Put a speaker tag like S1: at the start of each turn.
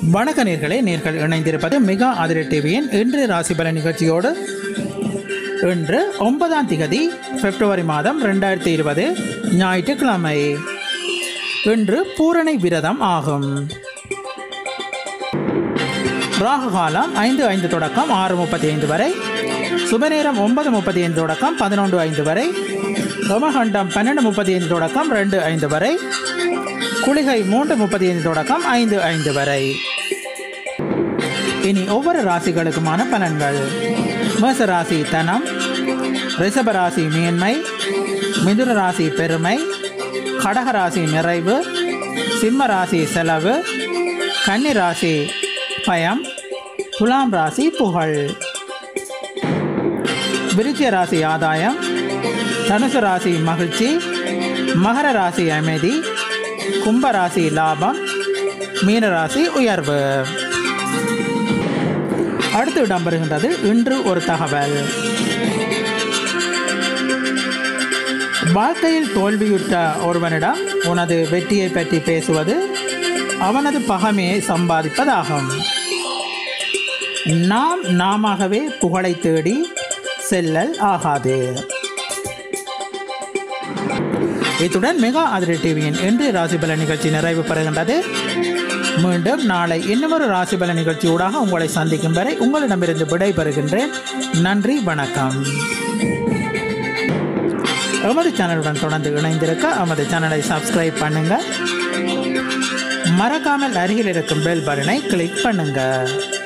S1: வணக்க நேர்களே நேர்கள் இணைந்திருப்பது மெகா அதிர டிவியின் இன்று ராசிபல நிகழ்ச்சியோடு இன்று ஒன்பதாம் திகதி பிப்ரவரி மாதம் ரெண்டாயிரத்தி இருபது ஞாயிற்றுக்கிழமை இன்று பூரணை விரதம் ஆகும் ராகு காலம் ஐந்து ஐந்து தொடக்கம் ஆறு முப்பத்தி ஐந்து வரை சுபநேரம் ஒன்பது முப்பத்தி ஐந்து தொடக்கம் பதினொன்று ஐந்து வரை ரோமகண்டம் பன்னெண்டு முப்பத்தி ஐந்து தொடக்கம் ரெண்டு ஐந்து வரை குளிகை மூன்று முப்பத்தி ஐந்து தொடக்கம் ஐந்து ஐந்து வரை இனி ஒவ்வொரு ராசிகளுக்குமான பலன்கள் மேச ராசி தனம் ரிஷப ராசி மேன்மை மிதுன ராசி பெருமை கடக ராசி நிறைவு சிம்ம ராசி செலவு கன்னி ராசி பயம் துலாம் ராசி புகழ் விருச்சிக ராசி ஆதாயம் தனுசு ராசி மகிழ்ச்சி மகர ராசி அமைதி கும்ப ராசி லாபம் மீன ராசி உயர்வு அடுத்து இடம்பெறுகின்றது இன்று ஒரு தகவல் வாழ்க்கையில் தோல்வியுற்ற ஒருவனிடம் உனது வெற்றியை பற்றி பேசுவது அவனது பகைமையை சம்பாதிப்பதாகும் நாம் நாமவே புகழை தேடி செல்லல் ஆகாது இத்துடன் மெகா அதிரி டிவியின் இன்று ராசிபல நிகழ்ச்சி நிறைவு பெறுகின்றது மீண்டும் நாளை இன்னுமொரு ராசிபல நிகழ்ச்சியூடாக உங்களை சந்திக்கும் வரை உங்களிடமிருந்து விடைபெறுகின்றேன் நன்றி வணக்கம் எமது சேனலுடன் தொடர்ந்து இணைந்திருக்க எமது சேனலை சப்ஸ்கிரைப் பண்ணுங்க மறக்காமல் அருகில் இருக்கும் பெல் பட்டனை கிளிக் பண்ணுங்க